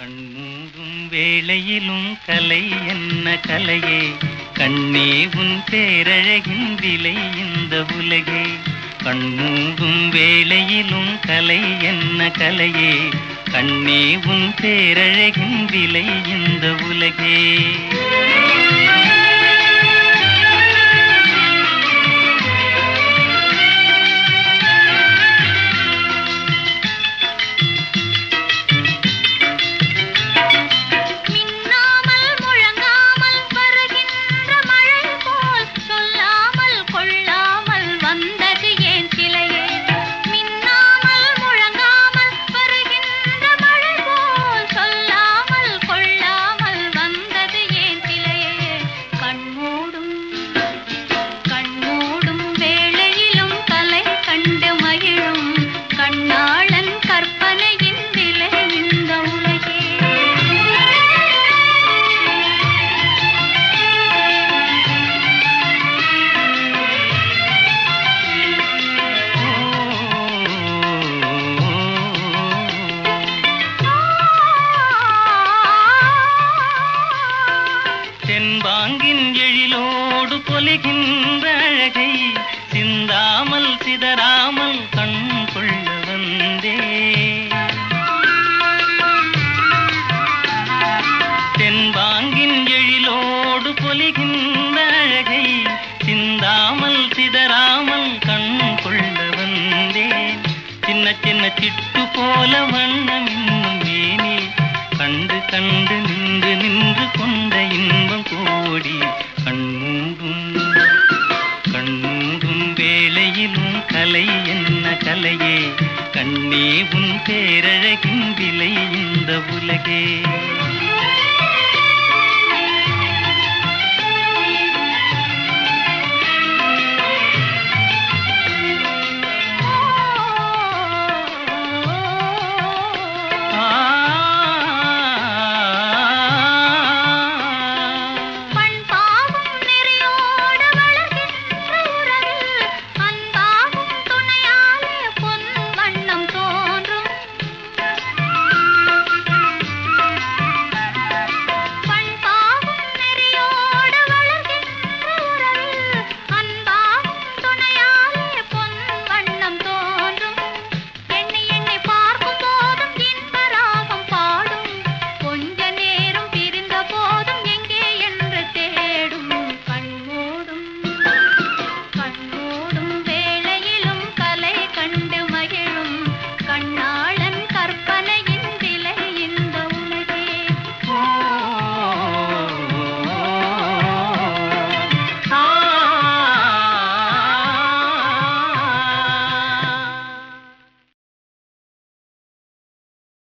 கண்மூடும் வேளையிலும் கலை என்ன கலையே கண்ணே உன் பேரழகின் விலை இந்த உலகே கண்மூடும் வேளையிலும் கலை என்ன கலையே கண்ணே உன் பேரழகின் விலை இந்த உலகே மின்னாமல் முழங்காமல் வருகின்ற மழை போல் சொல்லாமல் கொள்ளாமல் வந்தது ஏன் சிலையே மின்னாமல் முழங்காமல் வருகின்ற மழை போல் சொல்லாமல் கொள்ளாமல் வந்தது ஏன் சிலையே கண்மூடும் கண்மூடும் வேளையிலும் கலை கண்டு மகிழும் கண்ணாளன் கற்பனையின் விலை இந்த உலகே தென்பாங்கின் எழிலோடு பொலிகின்ற அழகை சிந்தாமல் சிதறாமல் கண் கொள்ள வந்தே தென்பாங்கின் எழிலோடு பொலிகின்ற அழகை சிந்தாமல் சிதறாமல் கண் கொள்ள வந்தேன் சின்ன சின்ன சிட்டு போல வண்ணம் இன்னும் மேனே கண்டு கண்டு நின்று நின்று கொண்ட இன்பம் கோடி கண்மூடும் கண்மூடும் வேளையிலும் கலை என்ன கலையே கண்ணே உன் பேரழகின் விலை இந்த உலகே